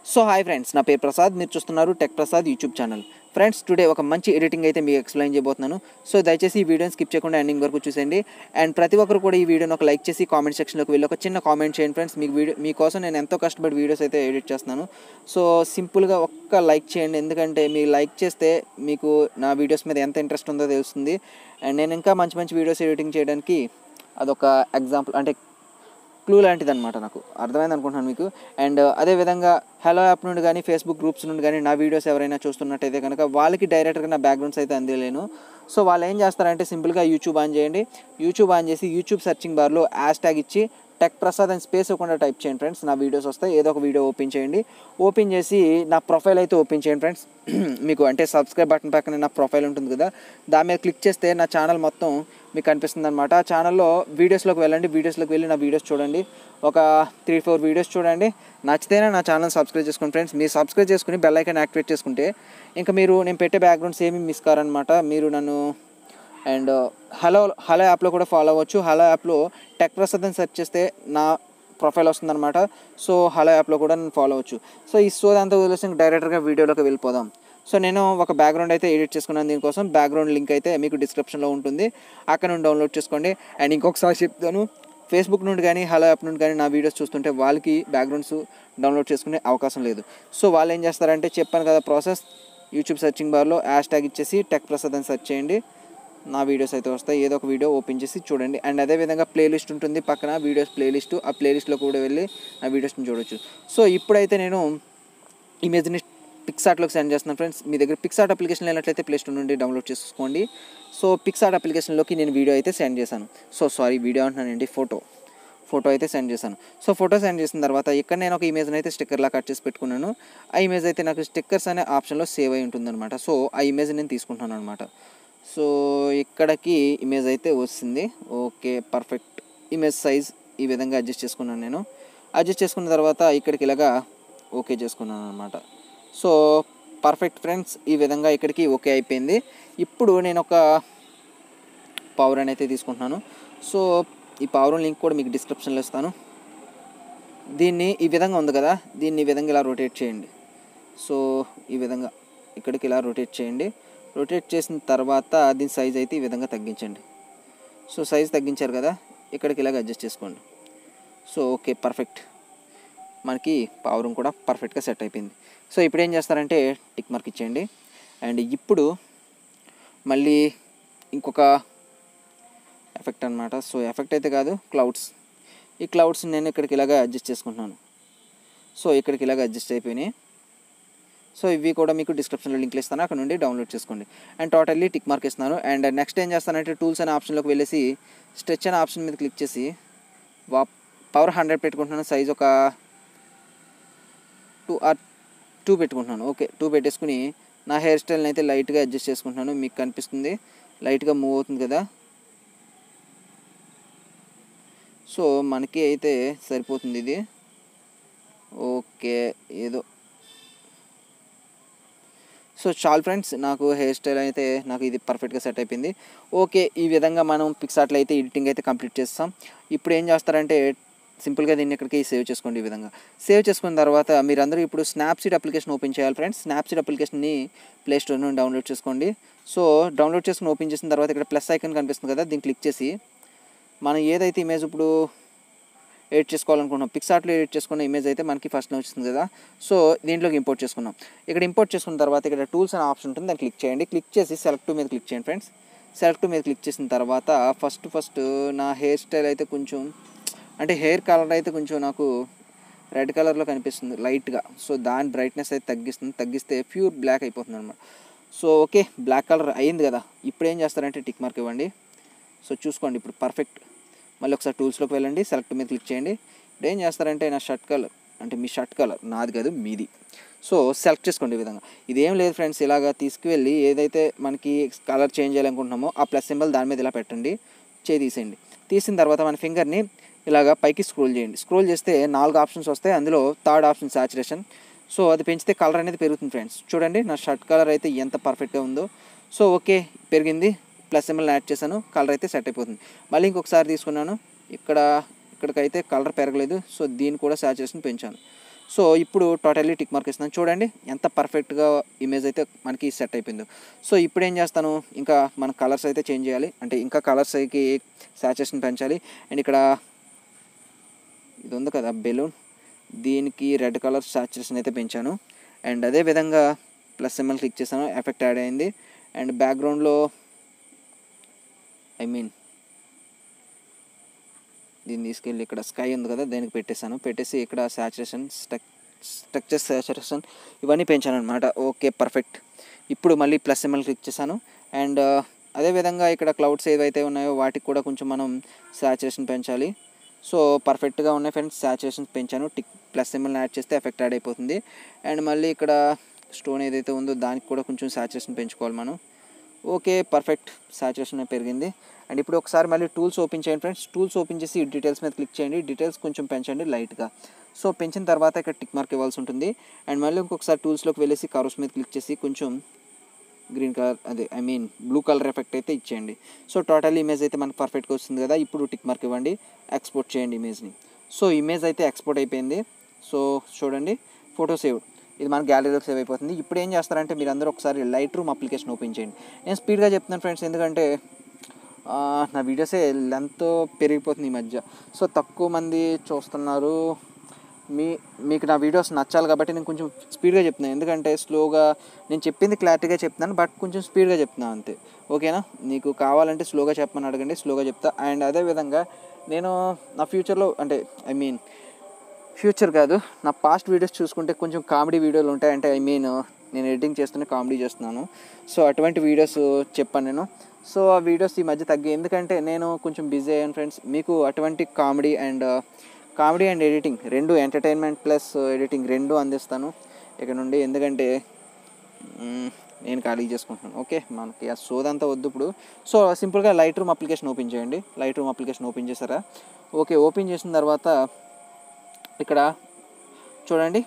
so hi friends నా పేరు ప్రసాద్ మీరు చూస్తున్నారు tech Prasad YouTube channel friends today ఒక మంచి ఎడిటింగ్ అయితే మీకు ఎక్స్ప్లెయిన్ చేయబోతున్నాను సో దయచేసి ఈ వీడియోని స్కిప్ చేయకుండా ఎండింగ్ వరకు చూసేయండి అండ్ ప్రతి ఒక్కరు కూడా ఈ వీడియోని ఒక లైక్ చేసి కామెంట్ సెక్షన్లోకి వెళ్ళి ఒక చిన్న కామెంట్ చేయండి ఫ్రెండ్స్ మీకు వీడియో మీకోసం నేను ఎంతో కష్టపడి వీడియోస్ అయితే ఎడిట్ చేస్తున్నాను సో సింపుల్గా ఒక్క లైక్ చేయండి ఎందుకంటే మీరు లైక్ చేస్తే మీకు నా వీడియోస్ మీద ఎంత ఇంట్రెస్ట్ ఉందో తెలుస్తుంది అండ్ నేను ఇంకా మంచి మంచి వీడియోస్ ఎడిటింగ్ చేయడానికి అదొక ఎగ్జాంపుల్ అంటే క్లూ లాంటిది అనమాట నాకు అర్థమైంది అనుకుంటున్నాను మీకు అండ్ అదేవిధంగా హలో యాప్ నుండి కానీ ఫేస్బుక్ గ్రూప్స్ నుండి కానీ నా వీడియోస్ ఎవరైనా చూస్తున్నట్టయితే కనుక వాళ్ళకి డైరెక్ట్గా నా బ్యాక్గ్రౌండ్స్ అయితే అందలేను సో వాళ్ళు ఏం చేస్తారంటే సింపుల్గా యూట్యూబ్ ఆన్ చేయండి యూట్యూబ్ ఆన్ చేసి యూట్యూబ్ సెర్చింగ్ బార్లో హ్యాష్ ట్యాగ్ ఇచ్చి టెక్ ప్రసాద్ అని స్పేస్ ఇవ్వకుండా టైప్ చేయండి ఫ్రెండ్స్ నా వీడియోస్ వస్తాయి ఏదో ఒక వీడియో ఓపెన్ చేయండి ఓపెన్ చేసి నా ప్రొఫైల్ అయితే ఓపెన్ చేయండి ఫ్రెండ్స్ మీకు అంటే సబ్స్క్రైబ్ బటన్ పక్కన నా ప్రొఫైల్ ఉంటుంది కదా దాని మీద క్లిక్ చేస్తే నా ఛానల్ మొత్తం మీకు కనిపిస్తుంది అనమాట ఆ ఛానల్లో వీడియోస్లోకి వెళ్ళండి వీడియోస్లోకి వెళ్ళి నా వీడియోస్ చూడండి ఒక త్రీ ఫోర్ వీడియోస్ చూడండి నచ్చితేనే నా ఛానల్ సబ్స్క్రైబ్ చేసుకోండి ఫ్రెండ్స్ మీరు సబ్స్క్రైబ్ చేసుకుని బెల్ ఐకాన్ యాక్టివేట్ చేసుకుంటే ఇంకా మీరు నేను పెట్టే బ్యాక్గ్రౌండ్స్ ఏమి మిస్ కారనమాట మీరు నన్ను అండ్ హలో హలో యాప్లో కూడా ఫాలో అవ్వచ్చు హలో యాప్లో టెక్ ప్రసాద్ అని సెర్చ్ చేస్తే నా ప్రొఫైల్ వస్తుందన్నమాట సో హలో యాప్లో కూడా నేను ఫాలో అవ్వచ్చు సో ఈ సోది అంతా వదిలేసి డైరెక్ట్గా వీడియోలోకి వెళ్ళిపోదాం సో నేను ఒక బ్యాక్గ్రౌండ్ అయితే ఎడిట్ చేసుకున్నాను దీనికోసం బ్యాక్గ్రౌండ్ లింక్ అయితే మీకు డిస్క్రిప్షన్లో ఉంటుంది అక్కడ నుండి డౌన్లోడ్ చేసుకోండి అండ్ ఇంకొకసారి చెప్తాను ఫేస్బుక్ నుండి కానీ హలో యాప్ నుండి కానీ నా వీడియోస్ చూస్తుంటే వాళ్ళకి బ్యాక్గ్రౌండ్స్ డౌన్లోడ్ చేసుకునే అవకాశం లేదు సో వాళ్ళు ఏం చేస్తారంటే చెప్పాను కదా ప్రాసెస్ యూట్యూబ్ సెర్చింగ్ బార్లో హ్యాష్ ట్యాగ్ ఇచ్చేసి టెక్ ప్రసాద్ అని సెర్చ్ చేయండి నా వీడియోస్ అయితే వస్తాయి ఏదో ఒక వీడియో ఓపెన్ చేసి చూడండి అండ్ అదేవిధంగా ప్లేలిస్ట్ ఉంటుంది పక్కన వీడియోస్ ప్లేలిస్ట్ ఆ ప్లేలిస్ట్లో కూడా వెళ్ళి నా వీడియోస్ని చూడొచ్చు సో ఇప్పుడైతే నేను ఇమేజ్ని పిక్సార్ట్లోకి సెండ్ చేస్తున్నాను ఫ్రెండ్స్ మీ దగ్గర పిక్సార్ట్ అప్లికేషన్ లేనట్లయితే ప్లే స్టోర్ నుండి డౌన్లోడ్ చేసుకోండి సో పిక్సార్ట్ అప్లికేషన్లోకి నేను వీడియో అయితే సెండ్ చేశాను సో సారీ వీడియో అంటున్నానండి ఫోటో ఫోటో అయితే సెండ్ చేశాను సో ఫోటో సెండ్ చేసిన తర్వాత ఇక్కడ నేను ఒక ఇమేజ్ని అయితే స్టిక్కర్లా కట్ చేసి పెట్టుకున్నాను ఆ ఇమేజ్ అయితే నాకు స్టిక్కర్స్ అనే ఆప్షన్లో సేవ్ అయి ఉంటుందన్నమాట సో ఆ ఇమేజ్ నేను తీసుకుంటున్నాను అనమాట సో ఇక్కడికి ఇమేజ్ అయితే వస్తుంది ఓకే పర్ఫెక్ట్ ఇమేజ్ సైజ్ ఈ విధంగా అడ్జస్ట్ చేసుకున్నాను నేను అడ్జస్ట్ చేసుకున్న తర్వాత ఇక్కడికి ఇలాగా ఓకే చేసుకున్నాను అనమాట సో పర్ఫెక్ట్ ఫ్రెండ్స్ ఈ విధంగా ఇక్కడికి ఓకే అయిపోయింది ఇప్పుడు నేను ఒక పవర్ అయితే తీసుకుంటున్నాను సో ఈ పవర్ లింక్ కూడా మీకు డిస్క్రిప్షన్లో ఇస్తాను దీన్ని ఈ విధంగా ఉంది కదా దీన్ని ఈ విధంగా ఇలా రొటేట్ చేయండి సో ఈ విధంగా ఇక్కడికి ఇలా రొటేట్ చేయండి రొటేట్ చేసిన తర్వాత దీని సైజ్ అయితే ఈ విధంగా తగ్గించండి సో సైజ్ తగ్గించారు కదా ఇక్కడికి ఇలాగ అడ్జస్ట్ చేసుకోండి సో ఓకే పర్ఫెక్ట్ మనకి పవర్ కూడా పర్ఫెక్ట్గా సెట్ అయిపోయింది సో ఇప్పుడు ఏం చేస్తారంటే టిక్ మార్క్ ఇచ్చేయండి అండ్ ఇప్పుడు మళ్ళీ ఇంకొక ఎఫెక్ట్ అనమాట సో ఎఫెక్ట్ అయితే కాదు క్లౌడ్స్ ఈ క్లౌడ్స్ నేను ఇక్కడికి ఇలాగ అడ్జస్ట్ చేసుకుంటున్నాను సో ఇక్కడికి ఇలాగ అడ్జస్ట్ అయిపోయినాయి సో ఇవి కూడా మీకు డిస్క్రిప్షన్లో లింక్లు ఇస్తాను అక్కడ నుండి డౌన్లోడ్ చేసుకోండి అండ్ టోటల్లీ టిక్ మార్క్ ఇస్తున్నాను అండ్ నెక్స్ట్ ఏం చేస్తానంటే టూల్స్ అనే ఆప్షన్లోకి వెళ్ళేసి స్ట్రెచ్ అనే ఆప్షన్ మీద క్లిక్ చేసి వా పవర్ హండ్రెడ్ పెట్టుకుంటున్నాను సైజ్ ఒక టూ ఆర్ టూ పెట్టుకుంటున్నాను ఓకే టూ పెట్టేసుకుని నా హెయిర్ స్టైల్ని అయితే లైట్గా అడ్జస్ట్ చేసుకుంటున్నాను మీకు కనిపిస్తుంది లైట్గా మూవ్ అవుతుంది కదా సో మనకి అయితే సరిపోతుంది ఇది ఓకే ఏదో సో చాలు ఫ్రెండ్స్ నాకు హెయిర్ స్టైల్ అయితే నాకు ఇది పర్ఫెక్ట్గా సెట్ అయిపోయింది ఓకే ఈ విధంగా మనం పిక్సార్ట్లో అయితే ఎడిటింగ్ అయితే కంప్లీట్ చేస్తాం ఇప్పుడు ఏం చేస్తారంటే సింపుల్గా దీన్ని ఇక్కడికి సేవ్ చేసుకోండి ఈ విధంగా సేవ్ చేసుకున్న తర్వాత మీరందరూ ఇప్పుడు స్నాప్సీడ్ అప్లికేషన్ ఓపెన్ చేయాలి ఫ్రెండ్స్ స్నాప్సీడ్ అప్లికేషన్ని ప్లే స్టోర్ నుండి డౌన్లోడ్ చేసుకోండి సో డౌన్లోడ్ చేసుకుని ఓపెన్ చేసిన తర్వాత ఇక్కడ ప్లస్ ఐకన్ కనిపిస్తుంది కదా దీన్ని క్లిక్ చేసి మనం ఏదైతే ఇమేజ్ ఇప్పుడు ఎడిట్ చేసుకోవాలనుకున్నాం పిక్సార్ట్లో ఎడిట్ చేసుకున్న ఇమేజ్ అయితే మనకి ఫస్ట్ వచ్చింది కదా సో దీంట్లోకి ఇంపోర్ట్ చేసుకున్నాం ఇక్కడ ఇంపోర్ట్ చేసుకున్న తర్వాత ఇక్కడ టూల్స్ అనే ఆప్షన్ ఉంటుంది దాన్ని క్లిక్ చేయండి క్లిక్ చేసి సెలెక్ట్ మీద క్లిక్ చేయండి ఫ్రెండ్స్ సెలెక్ట్ మీద క్లిక్ చేసిన తర్వాత ఫస్ట్ ఫస్ట్ నా హెయిర్ స్టైల్ అయితే కొంచెం అంటే హెయిర్ కలర్ అయితే కొంచెం నాకు రెడ్ కలర్లో కనిపిస్తుంది లైట్గా సో దాని బ్రైట్నెస్ అయితే తగ్గిస్తుంది తగ్గిస్తే ప్యూర్ బ్లాక్ అయిపోతుంది అనమాట సో ఓకే బ్లాక్ కలర్ అయింది కదా ఇప్పుడు ఏం చేస్తారంటే టిక్ మార్క్ ఇవ్వండి సో చూసుకోండి ఇప్పుడు పర్ఫెక్ట్ మళ్ళీ ఒకసారి టూల్స్లోకి వెళ్ళండి సెలెక్ట్ మీద క్లిక్ చేయండి ఇప్పుడు ఏం చేస్తారంటే నా షర్ట్ కలర్ అంటే మీ షర్ట్ కలర్ నాది కాదు మీది సో సెలెక్ట్ చేసుకోండి ఈ విధంగా ఇదేం లేదు ఫ్రెండ్స్ ఇలాగా తీసుకువెళ్ళి ఏదైతే మనకి కలర్ చేంజ్ చేయాలనుకుంటున్నామో ఆ ప్లస్ సింబల్ దాని మీద ఇలా పెట్టండి చేయి తీసేయండి తీసిన తర్వాత మన ఫింగర్ని ఇలాగా పైకి స్క్రోల్ చేయండి స్క్రోల్ చేస్తే నాలుగు ఆప్షన్స్ వస్తాయి అందులో థర్డ్ ఆప్షన్ సాచురేషన్ సో అది పెంచితే కలర్ అనేది పెరుగుతుంది ఫ్రెండ్స్ చూడండి నా షర్ట్ కలర్ అయితే ఎంత పర్ఫెక్ట్గా ఉందో సో ఓకే పెరిగింది ప్లస్ సింబల్ యాడ్ చేశాను కలర్ అయితే సెట్ అయిపోతుంది మళ్ళీ ఇంకొకసారి తీసుకున్నాను ఇక్కడ ఇక్కడికైతే కలర్ పెరగలేదు సో దీన్ని కూడా సాచురేషన్ పెంచాను సో ఇప్పుడు టోటల్లీ టిక్ మార్క్ ఇస్తున్నాను చూడండి ఎంత పర్ఫెక్ట్గా ఇమేజ్ అయితే మనకి సెట్ అయిపోయిందో సో ఇప్పుడు ఏం చేస్తాను ఇంకా మన కలర్స్ అయితే చేంజ్ చేయాలి అంటే ఇంకా కలర్స్కి సాచురేషన్ పెంచాలి అండ్ ఇక్కడ ఇది ఉంది కదా బెలూన్ దీనికి రెడ్ కలర్ సాచురేషన్ అయితే పెంచాను అండ్ అదే విధంగా ప్లస్ సింబల్ క్లిక్ చేశాను ఎఫెక్ట్ యాడ్ అయింది అండ్ బ్యాక్గ్రౌండ్లో ఐ మీన్ దీన్ని తీసుకెళ్ళి ఇక్కడ స్కై ఉంది కదా దానికి పెట్టేశాను పెట్టేసి ఇక్కడ సాచురేషన్ స్ట్రక్ స్ట్రక్చర్ సాచురేషన్ ఇవన్నీ పెంచాను అనమాట ఓకే పర్ఫెక్ట్ ఇప్పుడు మళ్ళీ ప్లస్ సింబల్ క్లిక్ చేశాను అండ్ అదేవిధంగా ఇక్కడ క్లౌడ్స్ ఏవైతే ఉన్నాయో వాటికి కూడా కొంచెం మనం సాచురేషన్ పెంచాలి సో పర్ఫెక్ట్గా ఉన్నాయి ఫ్రెండ్స్ సాచురేషన్ పెంచాను టిక్ ప్లస్ సింబల్ యాడ్ చేస్తే ఎఫెక్ట్ యాడ్ అయిపోతుంది అండ్ మళ్ళీ ఇక్కడ స్టోన్ ఏదైతే ఉందో దానికి కూడా కొంచెం సాచురేషన్ పెంచుకోవాలి మనం ఓకే పర్ఫెక్ట్ సాచురేషన్ పెరిగింది అండ్ ఇప్పుడు ఒకసారి మళ్ళీ టూల్స్ ఓపెన్ చేయండి ఫ్రెండ్స్ టూల్స్ ఓపెన్ చేసి డీటెయిల్స్ మీద క్లిక్ చేయండి డీటెయిల్స్ కొంచెం పెంచండి లైట్గా సో పెంచిన తర్వాత ఇక్కడ టిక్ మార్క్ ఇవ్వాల్సి ఉంటుంది అండ్ మళ్ళీ ఇంకొకసారి టూల్స్లోకి వెళ్ళేసి కర్వ్స్ మీద క్లిక్ చేసి కొంచెం గ్రీన్ కలర్ అదే I mean blue colour effect అయితే ఇచ్చేయండి సో టోటల్ ఇమేజ్ అయితే మనకు పర్ఫెక్ట్గా వస్తుంది కదా ఇప్పుడు టిక్ మార్క్ ఇవ్వండి ఎక్స్పోర్ట్ చేయండి ఇమేజ్ని సో ఇమేజ్ అయితే ఎక్స్పోర్ట్ అయిపోయింది సో చూడండి ఫోటో సేవ్ ఇది మన గ్యాలరీలో సేవ్ అయిపోతుంది ఇప్పుడు ఏం చేస్తారంటే మీరు అందరూ ఒకసారి లైట్ రూమ్ అప్లికేషన్ ఓపెన్ చేయండి నేను స్పీడ్గా చెప్తున్నాను ఫ్రెండ్స్ ఎందుకంటే ఆ, నా వీడియోసే లెంత్ పెరిగిపోతుంది ఈ మధ్య సో తక్కువ మంది చూస్తున్నారు మీ మీకు నా వీడియోస్ నచ్చాలి కాబట్టి నేను కొంచెం స్పీడ్గా చెప్తున్నాను ఎందుకంటే స్లోగా నేను చెప్పింది క్లారిటీగా చెప్తున్నాను బట్ కొంచెం స్పీడ్గా చెప్తున్నాను అంతే ఓకేనా నీకు కావాలంటే స్లోగా చెప్పమని అడగండి స్లోగా చెప్తా అండ్ అదేవిధంగా నేను నా ఫ్యూచర్లో అంటే ఐ మీన్ ఫ్యూచర్ కాదు నా పాస్ట్ వీడియోస్ చూసుకుంటే కొంచెం కామెడీ వీడియోలు ఉంటాయి అంటే ఐ మీన్ నేను ఎడిటింగ్ చేస్తూనే కామెడీ చేస్తున్నాను సో అటువంటి వీడియోస్ చెప్పాను నేను సో ఆ వీడియోస్ ఈ మధ్య తగ్గాయి ఎందుకంటే నేను కొంచెం బిజీ అయ్యాను ఫ్రెండ్స్ మీకు అటువంటి comedy and comedy and editing రెండు ఎంటర్టైన్మెంట్ ప్లస్ ఎడిటింగ్ రెండు అందిస్తాను ఇక్కడ నుండి ఎందుకంటే మ్మ్, నేను ఖాళీ చేసుకుంటున్నాను ఓకే మనకి ఆ సోదంతా వద్దు ఇప్పుడు సో సింపుల్గా లైట్ రూమ్ అప్లికేషన్ ఓపెన్ చేయండి లైట్ రూమ్ అప్లికేషన్ ఓపెన్ చేశారా ఓకే ఓపెన్ చేసిన తర్వాత ఇక్కడ చూడండి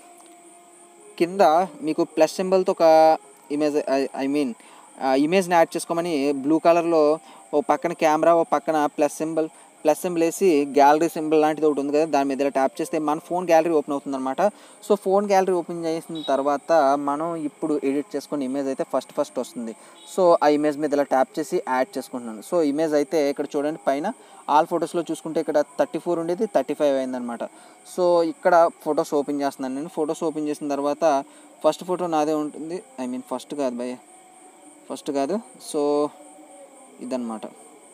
కింద మీకు ప్లస్ సింబల్తో ఒక ఇమేజ్ ఐ మీన్ ఇమేజ్ని యాడ్ చేసుకోమని బ్లూ కలర్లో ఓ పక్కన కెమెరా ఓ పక్కన ప్లస్ సింబల్ ప్లస్ సింబల్ వేసి గ్యాలరీ సింబల్ లాంటిది ఒకటి ఉంది కదా దాని మీద ఇలా ట్యాప్ చేస్తే మన ఫోన్ గ్యాలరీ ఓపెన్ అవుతుంది అనమాట సో ఫోన్ గ్యాలరీ ఓపెన్ చేసిన తర్వాత మనం ఇప్పుడు ఎడిట్ చేసుకున్న ఇమేజ్ అయితే ఫస్ట్ ఫస్ట్ వస్తుంది సో ఆ ఇమేజ్ మీద ఇలా ట్యాప్ చేసి యాడ్ చేసుకుంటున్నాను సో ఇమేజ్ అయితే ఇక్కడ చూడండి పైన ఆల్ ఫొటోస్లో చూసుకుంటే ఇక్కడ థర్టీ ఫోర్ ఉండేది థర్టీ ఫైవ్ అయిందనమాట సో ఇక్కడ ఫొటోస్ ఓపెన్ చేస్తున్నాను నేను ఫొటోస్ ఓపెన్ చేసిన తర్వాత ఫస్ట్ ఫోటో నాదే ఉంటుంది ఐ మీన్ ఫస్ట్ కాదు భయ్య ఫస్ట్ కాదు సో ఇదన్నమాట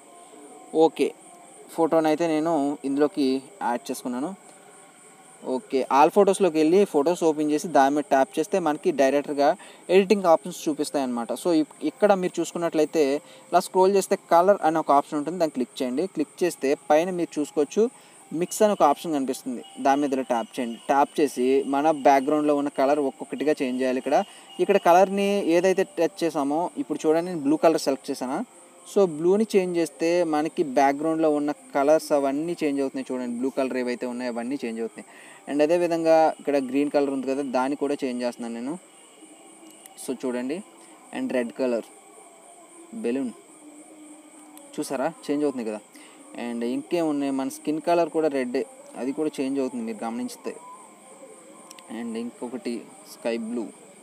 ఓకే ఫోటోని అయితే నేను ఇందులోకి యాడ్ చేసుకున్నాను ఓకే ఆల్ ఫొటోస్లోకి వెళ్ళి ఫొటోస్ ఓపెన్ చేసి దాని మీద ట్యాప్ చేస్తే మనకి డైరెక్ట్గా ఎడిటింగ్ ఆప్షన్స్ చూపిస్తాయి అనమాట సో ఇక్- ఇక్కడ మీరు చూసుకున్నట్లయితే ఇలా స్క్రోల్ చేస్తే కలర్ అనే ఒక ఆప్షన్ ఉంటుంది దాన్ని క్లిక్ చేయండి క్లిక్ చేస్తే పైన మీరు చూసుకోవచ్చు మిక్స్ అని ఒక ఆప్షన్ కనిపిస్తుంది దాని మీద ఇలా ట్యాప్ చేయండి ట్యాప్ చేసి మన బ్యాక్గ్రౌండ్లో ఉన్న కలర్ ఒక్కొక్కటిగా చేంజ్ చేయాలి ఇక్కడ ఇక్కడ కలర్ని ఏదైతే టచ్ చేసామో ఇప్పుడు చూడండి నేను బ్లూ కలర్ సెలెక్ట్ చేశాను సో బ్లూని చేంజ్ చేస్తే మనకి బ్యాక్గ్రౌండ్లో ఉన్న కలర్స్ అవన్నీ చేంజ్ అవుతున్నాయి చూడండి బ్లూ కలర్ ఏవైతే ఉన్నాయో అవన్నీ చేంజ్ అవుతున్నాయి అండ్ అదేవిధంగా ఇక్కడ గ్రీన్ కలర్ ఉంది కదా దాన్ని కూడా చేంజ్ చేస్తున్నాను నేను సో చూడండి అండ్ రెడ్ కలర్ బెలూన్ చూసారా చేంజ్ అవుతుంది కదా అండ్ ఇంకేం ఉన్నాయి మన స్కిన్ కలర్ కూడా రెడ్ అది కూడా చేంజ్ అవుతుంది మీరు గమనిస్తే అండ్ ఇంకొకటి sky blue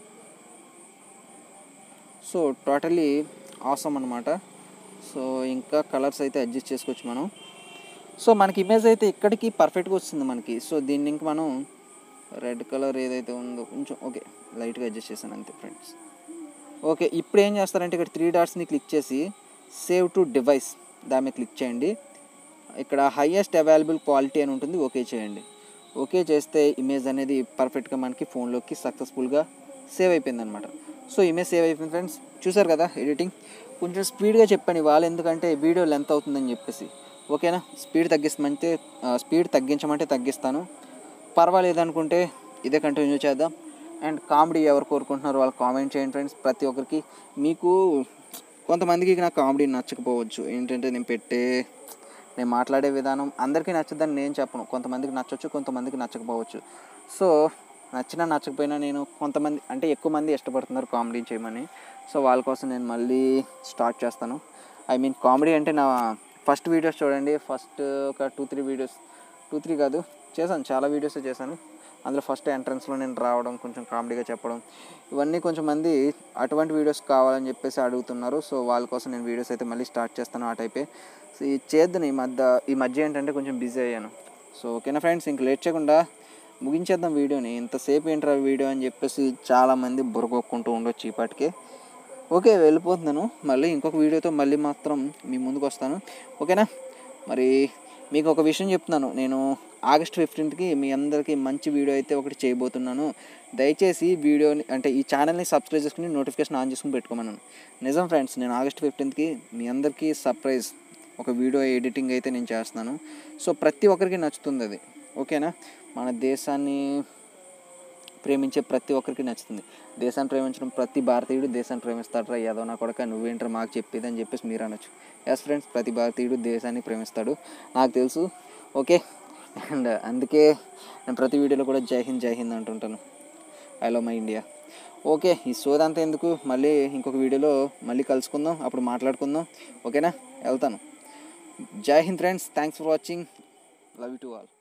so totally awesome అనమాట సో ఇంకా కలర్స్ అయితే అడ్జస్ట్ చేసుకోవచ్చు మనం సో మనకి ఇమేజ్ అయితే ఇక్కడికి పర్ఫెక్ట్గా వస్తుంది మనకి సో దీన్ని ఇంక మనం రెడ్ కలర్ ఏదైతే ఉందో కొంచెం ఓకే లైట్గా అడ్జస్ట్ చేశాను అంతే ఫ్రెండ్స్ ఓకే ఇప్పుడు ఏం చేస్తారంటే ఇక్కడ త్రీ డాట్స్ని క్లిక్ చేసి సేవ్ టు డివైస్ దాని మీద క్లిక్ చేయండి ఇక్కడ హైయెస్ట్ అవైలబుల్ క్వాలిటీ అని ఉంటుంది ఓకే చేయండి ఓకే చేస్తే ఇమేజ్ అనేది పర్ఫెక్ట్గా మనకి ఫోన్లోకి సక్సెస్ఫుల్గా సేవ్ అయిపోయింది అనమాట సో ఇమేజ్ సేవ్ అయిపోయింది ఫ్రెండ్స్ చూసారు కదా ఎడిటింగ్ కొంచెం స్పీడ్గా చెప్పండి వాళ్ళు ఎందుకంటే వీడియో లెంత్ అవుతుందని చెప్పేసి ఓకేనా స్పీడ్ తగ్గిస్తామంటే స్పీడ్ తగ్గించమంటే తగ్గిస్తాను పర్వాలేదు అనుకుంటే ఇదే కంటిన్యూ చేద్దాం అండ్ కామెడీ ఎవరు కోరుకుంటున్నారో వాళ్ళు కామెంట్ చేయండి ఫ్రెండ్స్ ప్రతి ఒక్కరికి మీకు కొంతమందికి నా కామెడీ నచ్చకపోవచ్చు ఏంటంటే నేను పెట్టే నేను మాట్లాడే విధానం అందరికీ నచ్చదని నేను చెప్పను కొంతమందికి నచ్చవచ్చు కొంతమందికి నచ్చకపోవచ్చు సో నచ్చినా నచ్చకపోయినా నేను కొంతమంది అంటే ఎక్కువ మంది ఇష్టపడుతున్నారు కామెడీ చేయమని సో వాళ్ళ కోసం నేను మళ్ళీ స్టార్ట్ చేస్తాను ఐ మీన్ కామెడీ అంటే నా ఫస్ట్ వీడియోస్ చూడండి ఫస్ట్ ఒక two three videos two three కాదు చేశాను చాలా వీడియోస్ చేశాను అందులో ఫస్ట్ ఎంట్రన్స్లో నేను రావడం కొంచెం కామెడీగా చెప్పడం ఇవన్నీ కొంచెం మంది అటువంటి వీడియోస్ కావాలని చెప్పేసి అడుగుతున్నారు సో వాళ్ళ కోసం నేను వీడియోస్ అయితే మళ్ళీ స్టార్ట్ చేస్తాను ఆ టైపే సో ఈ చేద్దాను ఈ మధ్య ఈ మధ్య ఏంటంటే కొంచెం బిజీ అయ్యాను సో ఓకేనా ఫ్రెండ్స్ ఇంక లేట్ చేయకుండా ముగించేద్దాం వీడియోని ఇంతసేపు ఏంట్రా వీడియో అని చెప్పేసి చాలామంది బుర్రగొక్కుంటూ ఉండొచ్చు ఇప్పటికే ఓకే వెళ్ళిపోతున్నాను మళ్ళీ ఇంకొక వీడియోతో మళ్ళీ మాత్రం మీ ముందుకు వస్తాను ఓకేనా మరి మీకు ఒక విషయం చెప్తున్నాను నేను ఆగస్ట్ ఫిఫ్టీన్త్కి మీ అందరికీ మంచి వీడియో అయితే ఒకటి చేయబోతున్నాను దయచేసి వీడియోని అంటే ఈ ఛానల్ని సబ్స్క్రైబ్ చేసుకుని నోటిఫికేషన్ ఆన్ చేసుకుని పెట్టుకోమన్నాను నిజం ఫ్రెండ్స్ నేను ఆగస్ట్ ఫిఫ్టీన్త్కి మీ అందరికీ సర్ప్రైజ్ ఒక వీడియో ఎడిటింగ్ అయితే నేను చేస్తున్నాను సో ప్రతి ఒక్కరికి నచ్చుతుంది అది ఓకేనా మన దేశాన్ని ప్రేమించే ప్రతి ఒక్కరికి నచ్చుతుంది దేశాన్ని ప్రేమించడం ప్రతి భారతీయుడు దేశాన్ని ప్రేమిస్తాడరా ఏదో నా కొడక నువ్వేంట్రా మాకు చెప్పేది అని చెప్పేసి మీరు అనొచ్చు ఎస్ ఫ్రెండ్స్ ప్రతి భారతీయుడు దేశాన్ని ప్రేమిస్తాడు నాకు తెలుసు ఓకే అండ్ అందుకే నేను ప్రతి వీడియోలో కూడా జై హింద్ జై హింద్ అంటుంటాను I love my India okay ఈ సోదంతా ఎందుకు మళ్ళీ ఇంకొక వీడియోలో మళ్ళీ కలుసుకుందాం అప్పుడు మాట్లాడుకుందాం ఓకేనా వెళ్తాను జై హింద్ friends thanks for watching love you to all